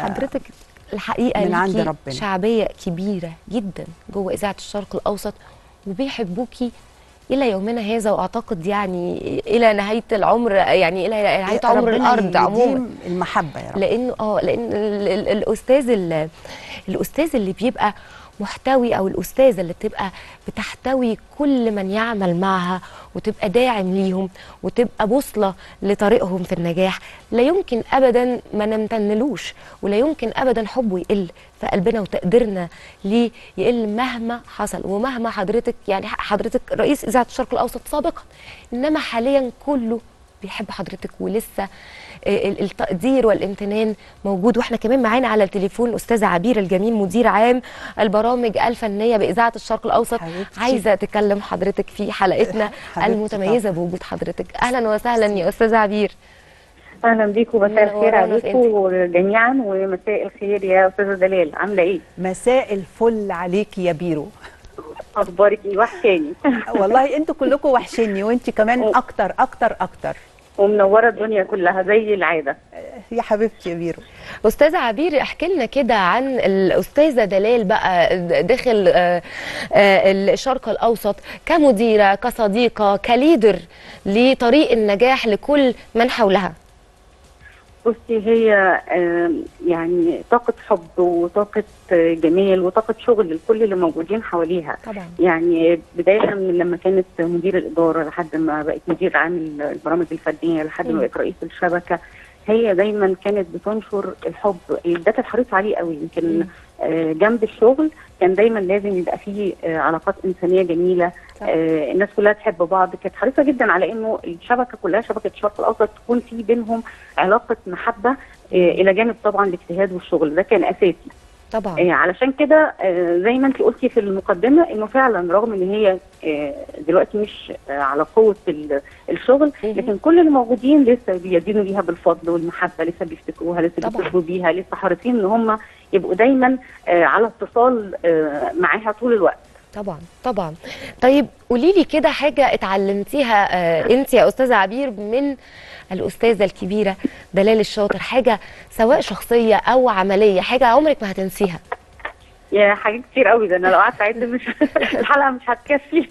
حضرتك الحقيقه من عند ليكي ربنا. شعبيه كبيره جدا جوه اذاعه الشرق الاوسط وبيحبوكي الى يومنا هذا واعتقد يعني الى نهايه العمر يعني الى نهايه عمر ربنا الارض عموما يديم المحبه يا رب لانه اه لان ال- ال- الاستاذ ال- الاستاذ اللي بيبقى محتوي او الاستاذه اللي بتبقى بتحتوي كل من يعمل معها وتبقى داعم ليهم وتبقى بوصله لطريقهم في النجاح لا يمكن ابدا ما نمتنلوش ولا يمكن ابدا حبه يقل في قلبنا وتقديرنا ليه يقل مهما حصل ومهما حضرتك يعني حضرتك رئيس اذاعه الشرق الاوسط سابقا انما حاليا كله بيحب حضرتك ولسه ال- التقدير والامتنان موجود واحنا كمان معانا على التليفون الاستاذه عبير الجميل مدير عام البرامج الفنيه باذاعه الشرق الاوسط حبيبتي. عايزه تكلم حضرتك في حلقتنا حبيبتي المتميزه بوجود حضرتك اهلا وسهلا يا استاذه عبير اهلا بيكم مساء الخير منورانا عليكم جميعا ومساء الخير يا استاذه دلال عامله ايه؟ مساء الفل عليكي يا بيرو اخبارك ايه وحشاني والله انتوا كلكم وحشني وانت كمان اكتر اكتر اكتر ومنوره الدنيا كلها زي العاده يا حبيبتي يا بيرو استاذه عبير احكي لنا كده عن الاستاذه دلال بقى داخل آه، آه، الشرق الاوسط كمديره كصديقه كليدر لطريق النجاح لكل من حولها بصي هي آم، يعني طاقه حب وطاقه آه، جمال وطاقه شغل لكل اللي موجودين حواليها طبعا يعني بدايه من لما كانت مدير الاداره لحد ما بقت مدير عام البرامج الفنيه لحد مم. ما بقت رئيس الشبكه هي دايما كانت بتنشر الحب ده كانت حريصه عليه قوي يمكن مم. آه، جنب الشغل كان دايما لازم يبقى فيه آه، علاقات انسانيه جميله صح. آه، الناس كلها تحب بعض كانت حريصه جدا على انه الشبكه كلها شبكه الشرق الاوسط تكون في بينهم علاقه محبه آه، الى جانب طبعا الاجتهاد والشغل ده كان اساسي طبعا آه، علشان كده آه، زي ما انت قلتي في المقدمه انه فعلا رغم ان هي آه، دلوقتي مش آه، على قوه ال- الشغل مهم. لكن كل اللي موجودين لسه بيدينوا ليها بالفضل والمحبه لسه بيفتكروها لسه طبعا. بيتصلوا بيها لسه حريصين ان هم يبقوا دايما آه، على اتصال آه، معاها طول الوقت طبعا طبعا طيب قولي لي كده حاجه اتعلمتيها آه انت يا استاذه عبير من الاستاذه الكبيره دلال الشاطر حاجه سواء شخصيه او عمليه حاجه عمرك ما هتنسيها يا حاجات كتير قوي ده انا لو قعدت اعد مش الحلقه مش هتكفي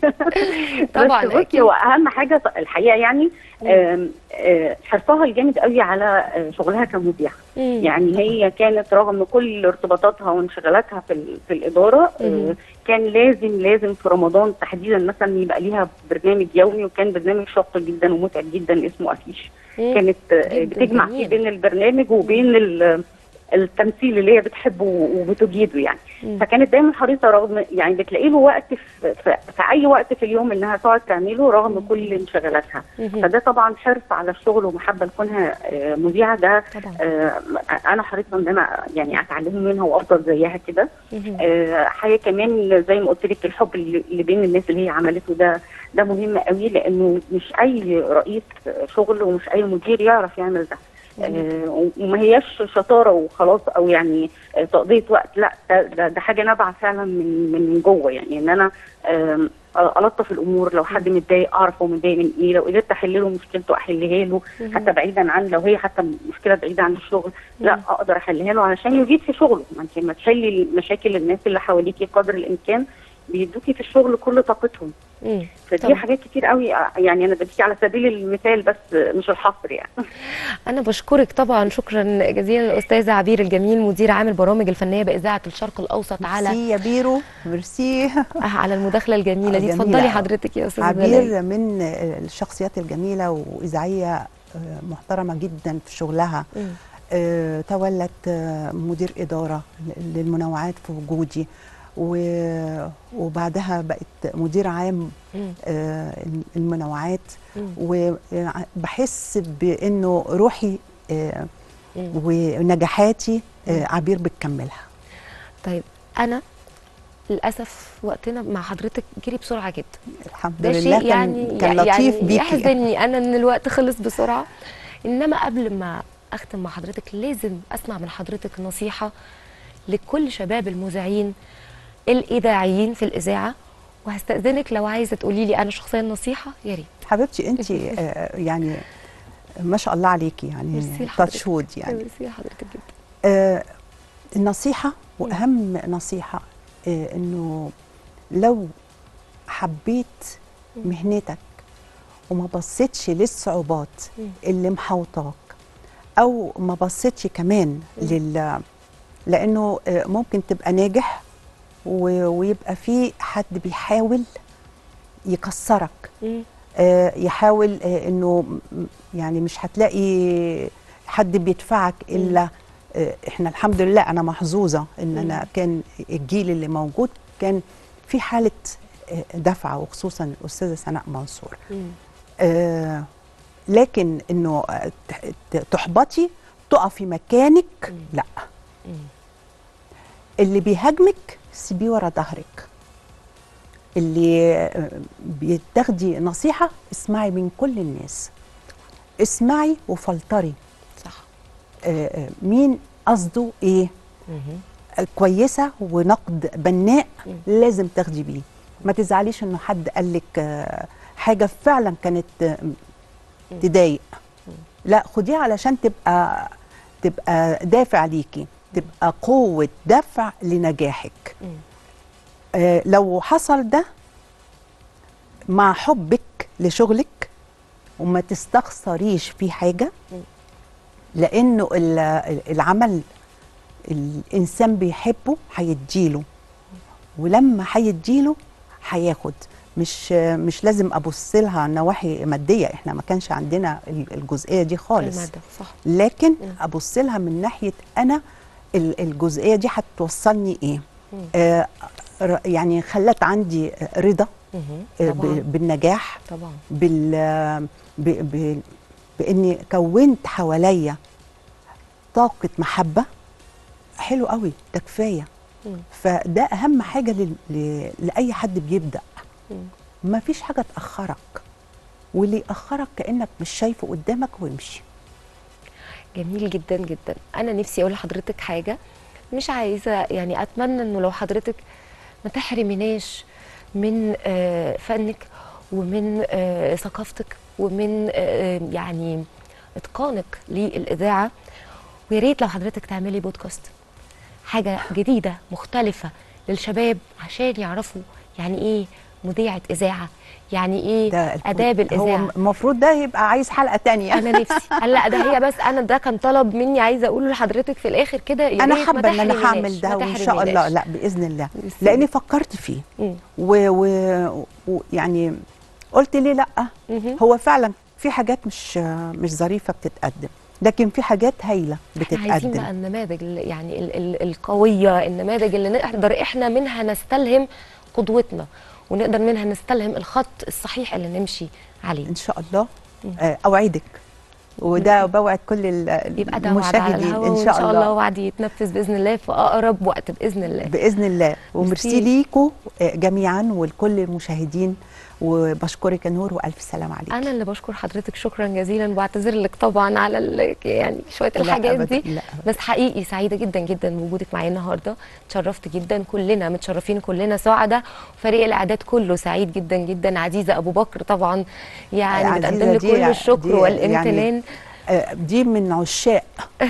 طبعاً، بس بصي أكيد. هو اهم حاجه الحقيقه يعني آم، آه، حرصها الجامد قوي على آه، شغلها كمذيعه مم. يعني هي كانت رغم كل ارتباطاتها وانشغالاتها في ال- في الاداره مم. آه، كان لازم لازم في رمضان تحديدا مثلا يبقى ليها برنامج يومي وكان برنامج شاق جدا ومتعب جدا اسمه افيش مم. كانت آه، جداً بتجمع جميل. فيه بين البرنامج وبين ال- التمثيل اللي هي بتحبه وبتجيده يعني مم. فكانت دايما حريصه رغم يعني بتلاقي له وقت في, في, في اي وقت في اليوم انها تقعد تعمله رغم كل انشغالاتها مم. فده طبعا حرص على الشغل ومحبه لكونها آه، مذيعه ده طبعا آه، انا حريصه ان انا يعني اتعلم منها وافضل زيها كده مم. آه، حاجه كمان زي ما قلت لك الحب اللي اللي بين الناس اللي هي عملته ده ده مهم قوي لانه مش اي رئيس شغل ومش اي مدير يعرف يعمل ده آه، وما هياش شطاره وخلاص او يعني آه، تقضيه وقت لا ده, ده, ده حاجه نابعه فعلا من من جوه يعني ان انا آم، الطف الامور لو حد متضايق اعرف هو متضايق من ايه لو قدرت احل له مشكلته احلها له مم. حتى بعيدا عن لو هي حتى مشكله بعيده عن الشغل لا مم. اقدر احلها له علشان يزيد في شغله ما انت لما تحلي مشاكل الناس اللي حواليكي قدر الامكان بيدوكي في الشغل كل طاقتهم مم. فدي طبعا. حاجات كتير قوي يعني انا بديكي على سبيل المثال بس مش الحصر يعني انا بشكرك طبعا شكرا جزيلا الاستاذه عبير الجميل مدير عام البرامج الفنيه باذاعه الشرق الاوسط على ميرسي يا بيرو ميرسي آه، على المداخله الجميله دي جميلة اتفضلي أوي. حضرتك يا استاذه دلال. عبير من الشخصيات الجميله واذاعيه آه، محترمه جدا في شغلها مم. آه، تولت آه، مدير إدارة للمنوعات في وجودي و- وبعدها بقت مدير عام مم. آه، المنوعات مم. وبحس بأنه روحي آه، مم. ونجاحاتي آه، عبير بتكملها طيب انا للاسف وقتنا مع حضرتك جري بسرعه جدا الحمد ده لله شيء كان, يعني كان لطيف يعني بيكي يحزنني انا ان الوقت خلص بسرعه انما قبل ما اختم مع حضرتك لازم اسمع من حضرتك نصيحه لكل شباب المذيعين الاذاعيين في الاذاعه وهستاذنك لو عايزه تقولي لي انا شخصيا نصيحه يا ريت حبيبتي انت يعني ما شاء الله عليكي ميرسي يعني لحضرتك. تاتش وود يعني ميرسي حضرتك جدا آه، النصيحة وأهم نصيحة آه، إنه لو حبيت مهنتك وما بصيتش للصعوبات مم. اللي محوطاك أو ما بصيتش كمان لل لأنه آه، ممكن تبقى ناجح و- ويبقى في حد بيحاول يكسرك مم. آه، يحاول آه، انه م- يعني مش هتلاقي حد بيدفعك الا آه، احنا الحمد لله انا محظوظه ان انا كان الجيل اللي موجود كان في حاله آه، دفعه وخصوصا الاستاذه سناء منصور مم. آه، لكن انه آه، ت- ت- تحبطي تقفي مكانك لا مم. اللي بيهاجمك سيبيه ورا ظهرك اللي آه، بتاخدي نصيحة اسمعي من كل الناس اسمعي وفلتري صح آه، آه، مين قصده ايه مم. آه، كويسة ونقد بناء مم. لازم تاخدي بيه ما تزعليش انه حد قالك آه، حاجة فعلا كانت آه، تضايق لا خديها علشان تبقى تبقى دافع ليكي تبقى قوة دفع لنجاحك مم. آه، لو حصل ده مع حبك لشغلك وما تستخسريش في حاجة مم. لأنه ال- ال- العمل الإنسان بيحبه هيديله ولما هيديله هياخد مش مش لازم ابص لها نواحي ماديه احنا ما كانش عندنا ال- الجزئيه دي خالص المادة صح لكن مم. ابص لها من ناحيه انا ال- الجزئيه دي هتوصلني ايه مم. آه ر- يعني خلت عندي رضا مم. آه، طبعا ب- بالنجاح طبعا بال ب ب باني كونت حواليا طاقه محبه حلو قوي ده كفايه مم. فده اهم حاجه لل- ل- لاي حد بيبدا مم. ما فيش حاجه تاخرك واللي ياخرك كانك مش شايفه قدامك وامشي جميل جدا جدا انا نفسي اقول لحضرتك حاجه مش عايزه يعني اتمنى انه لو حضرتك ما تحرمناش من آه، فنك ومن آه، ثقافتك ومن آه، يعني اتقانك للاذاعه ويا ريت لو حضرتك تعملي بودكاست حاجه جديده مختلفه للشباب عشان يعرفوا يعني ايه مذيعه اذاعه يعني ايه ده الكل- اداب الاذاعه هو المفروض ده يبقى عايز حلقه تانية انا نفسي قال لا ده هي بس انا ده كان طلب مني عايزه اقوله لحضرتك في الاخر كده يا انا ريت ما حابه ان انا تحرمناش، هعمل ده ما وان شاء الله تحرمناش. لا باذن الله بس- لاني فكرت فيه مم. ويعني و... و... يعني قلت ليه لا مهم. هو فعلا في حاجات مش مش ظريفه بتتقدم لكن في حاجات هايله احنا عايزين بقى بتتقدم النماذج ال- يعني ال ال القويه النماذج اللي نقدر احنا منها نستلهم قدوتنا ونقدر منها نستلهم الخط الصحيح اللي نمشي عليه ان شاء الله آه، اوعدك وده بوعد كل ال- يبقى ده وعد على المشاهدين الهوا ان وان شاء الله وعد يتنفذ باذن الله في اقرب وقت باذن الله باذن الله وميرسي ميرسي. ليكوا آه، جميعا ولكل المشاهدين وبشكرك يا نور والف سلام عليك انا اللي بشكر حضرتك شكرا جزيلا وبعتذر لك طبعا على ال- يعني شويه لا الحاجات أبداً، دي لا بس حقيقي سعيده جدا جدا بوجودك معايا النهارده اتشرفت جدا كلنا متشرفين كلنا سعداء فريق الاعداد كله سعيد جدا جدا عزيزه ابو بكر طبعا يعني عزيزة بتقدم لك دي- كل الشكر دي والامتنان يعني آه، دي من عشاق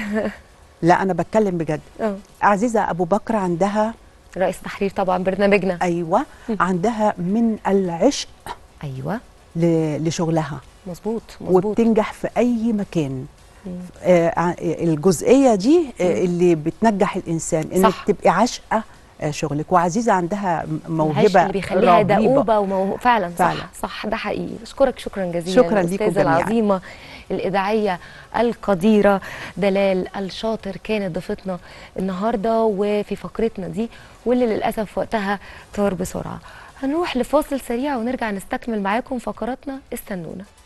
لا انا بتكلم بجد اه عزيزه ابو بكر عندها رئيس تحرير طبعا برنامجنا ايوه عندها من العشق ايوه ل- لشغلها مظبوط مظبوط وبتنجح في اي مكان مم. آه ع- الجزئيه دي آه اللي بتنجح الانسان انك صح. تبقي عاشقه آه، شغلك وعزيزه عندها م- العشق موهبه اللي بيخليها رهيبة. دؤوبه ومو... فعلا, فعلا. صح صح ده حقيقي اشكرك شكرا جزيلا شكراً ليكم الأستاذة جميعاً. العظيمه الاذاعيه القديره دلال الشاطر كانت ضيفتنا النهارده وفي فقرتنا دي واللي للاسف وقتها طار بسرعه هنروح لفاصل سريع ونرجع نستكمل معاكم فقراتنا استنونا